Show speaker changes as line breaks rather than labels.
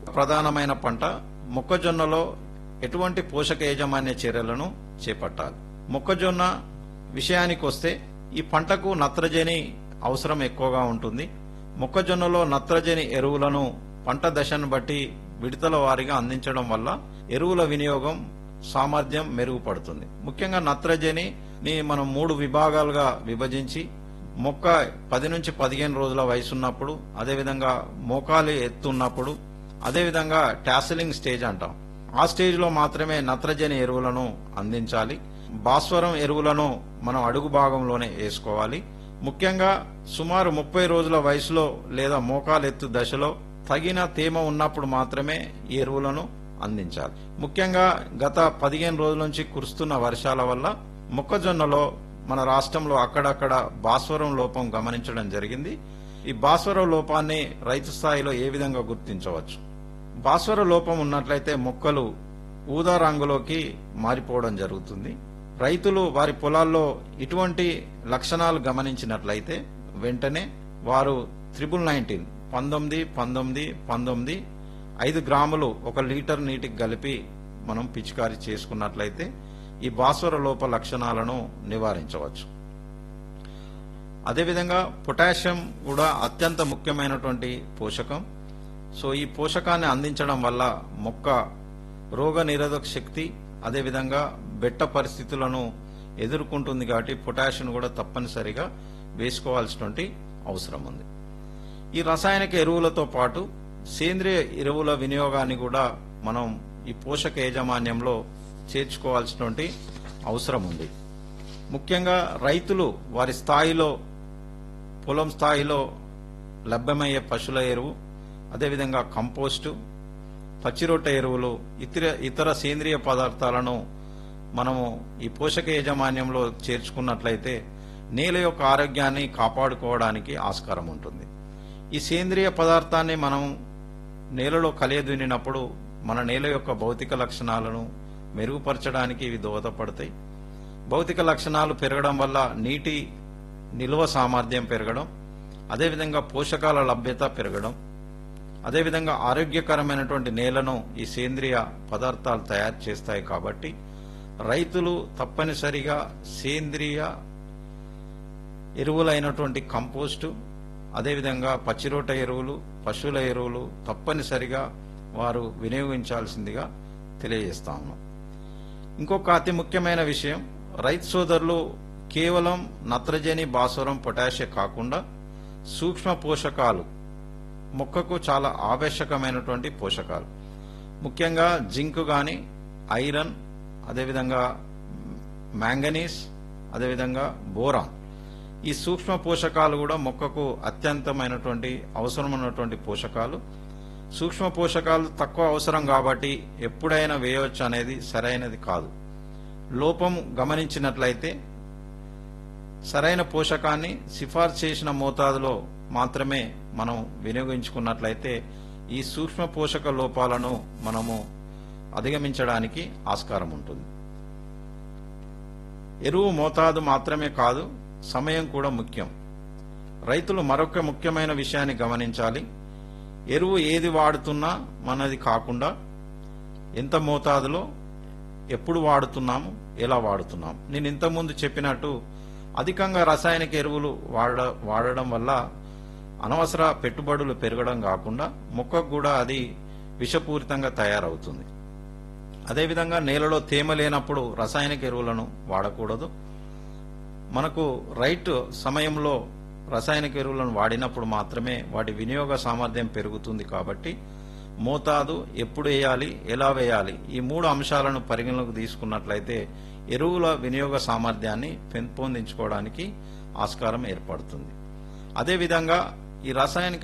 ప్రధానమైన పంట మొక్కజొన్నలో ఎటువంటి పోషక యాజమాన్య చర్యలను చేపట్టాలి మొక్కజొన్న విషయానికి వస్తే ఈ పంటకు నత్రజని అవసరం ఎక్కువగా ఉంటుంది మొక్కజొన్నలో నత్రజని ఎరువులను పంట దశను బట్టి విడతల వారీగా అందించడం వల్ల ఎరువుల వినియోగం సామర్థ్యం మెరుగుపడుతుంది ముఖ్యంగా నత్రజని ని మనం మూడు విభాగాలుగా విభజించి మొక్క పది నుంచి పదిహేను రోజుల వయసున్నప్పుడు అదేవిధంగా మోకాలు ఎత్తున్నప్పుడు అదేవిధంగా టాసిలింగ్ స్టేజ్ అంటాం ఆ స్టేజ్ లో మాత్రమే నత్రజని ఎరువులను అందించాలి భాస్వరం ఎరువులను మనం అడుగు భాగంలోనే వేసుకోవాలి ముఖ్యంగా సుమారు ముప్పై రోజుల వయసులో లేదా మోకాలెత్తు దశలో తగిన తేమ ఉన్నప్పుడు మాత్రమే ఈ ఎరువులను అందించాలి ముఖ్యంగా గత పదిహేను రోజుల నుంచి కురుస్తున్న వర్షాల వల్ల మొక్కజొన్నలో మన రాష్ట్రంలో అక్కడక్కడ భాస్వరం లోపం గమనించడం జరిగింది ఈ భాస్వర లోపాన్ని రైతు స్థాయిలో ఏ విధంగా గుర్తించవచ్చు భాస్వర లోపం ఉన్నట్లయితే మొక్కలు ఊదా రంగులోకి మారిపోవడం జరుగుతుంది రైతులు వారి పొలాల్లో ఇటువంటి లక్షణాలు గమనించినట్లయితే వెంటనే వారు త్రిబుల్ నైన్టీన్ పంతొమ్మిది పంతొమ్మిది పంతొమ్మిది ఐదు గ్రాములు ఒక లీటర్ నీటికి కలిపి మనం పిచికారీ చేసుకున్నట్లయితే ఈ భాస్వర లోప లక్షణాలను నివారించవచ్చు అదేవిధంగా పొటాషియం కూడా అత్యంత ముఖ్యమైనటువంటి పోషకం సో ఈ పోషకాన్ని అందించడం వల్ల మొక్క రోగ నిరోధక శక్తి అదేవిధంగా బెట్ట పరిస్థితులను ఎదుర్కొంటుంది కాబట్టి పొటాషియం కూడా తప్పనిసరిగా వేసుకోవాల్సినటువంటి అవసరం ఉంది ఈ రసాయనిక ఎరువులతో పాటు సేంద్రియ ఎరువుల వినియోగాన్ని కూడా మనం ఈ పోషక యాజమాన్యంలో చేర్చుకోవాల్సినటువంటి అవసరం ఉంది ముఖ్యంగా రైతులు వారి స్థాయిలో పొలం స్థాయిలో లభ్యమయ్యే పశువుల ఎరువు అదేవిధంగా కంపోస్టు పచ్చిరొట్ట ఎరువులు ఇతర ఇతర సేంద్రియ పదార్థాలను మనము ఈ పోషక యాజమాన్యంలో చేర్చుకున్నట్లయితే నేల యొక్క ఆరోగ్యాన్ని కాపాడుకోవడానికి ఆస్కారం ఉంటుంది ఈ సేంద్రియ పదార్థాన్ని మనం నేలలో కలియదునినప్పుడు మన నేల యొక్క భౌతిక లక్షణాలను మెరుగుపరచడానికి ఇవి దోహదపడతాయి భౌతిక లక్షణాలు పెరగడం వల్ల నీటి నిల్వ సామర్థ్యం పెరగడం అదేవిధంగా పోషకాల లభ్యత పెరగడం అదేవిధంగా ఆరోగ్యకరమైనటువంటి నేలను ఈ సేంద్రియ పదార్థాలు తయారు చేస్తాయి కాబట్టి రైతులు తప్పనిసరిగా సేంద్రియ ఎరువులైనటువంటి కంపోస్టు అదేవిధంగా పచ్చిరోట ఎరువులు పశువుల ఎరువులు తప్పనిసరిగా వారు వినియోగించాల్సిందిగా తెలియజేస్తా ఉన్నాం ఇంకొక అతి ముఖ్యమైన విషయం రైతు సోదరులు కేవలం నత్రజని భాస్వరం పొటాషియం కాకుండా సూక్ష్మ పోషకాలు మొక్కకు చాలా ఆవశ్యకమైనటువంటి పోషకాలు ముఖ్యంగా జింక్ గాని ఐరన్ అదేవిధంగా మ్యాంగనీస్ అదేవిధంగా బోరాన్ ఈ సూక్ష్మ పోషకాలు కూడా మొక్కకు అత్యంతమైనటువంటి అవసరమైనటువంటి పోషకాలు సూక్ష్మ పోషకాలు తక్కువ అవసరం కాబట్టి ఎప్పుడైనా వేయవచ్చు అనేది సరైనది కాదు లోపం గమనించినట్లయితే సరైన పోషకాన్ని సిఫార్సు చేసిన మోతాదులో మాత్రమే మనం వినియోగించుకున్నట్లయితే ఈ సూక్ష్మ పోషక లోపాలను మనము అధిగమించడానికి ఆస్కారం ఉంటుంది ఎరువు మోతాదు మాత్రమే కాదు సమయం కూడా ముఖ్యం రైతులు మరొక ముఖ్యమైన విషయాన్ని గమనించాలి ఎరువు ఏది వాడుతున్నా మనది కాకుండా ఎంత మోతాదులో ఎప్పుడు వాడుతున్నాము ఎలా వాడుతున్నాము నేను ఇంతకుముందు చెప్పినట్టు అధికంగా రసాయనిక ఎరువులు వాడ వాడడం వల్ల అనవసర పెట్టుబడులు పెరగడం కాకుండా మొక్కకు కూడా అది విషపూరితంగా తయారవుతుంది అదేవిధంగా నేలలో తేమ లేనప్పుడు రసాయనిక ఎరువులను వాడకూడదు మనకు రైట్ సమయంలో రసాయనిక ఎరువులను వాడినప్పుడు మాత్రమే వాటి వినియోగ సామర్థ్యం పెరుగుతుంది కాబట్టి మోతాదు ఎప్పుడు వేయాలి ఎలా వేయాలి ఈ మూడు అంశాలను పరిగణలోకి తీసుకున్నట్లయితే ఎరువుల వినియోగ సామర్థ్యాన్ని పెంపొందించుకోవడానికి ఆస్కారం ఏర్పడుతుంది అదేవిధంగా ఈ రసాయనిక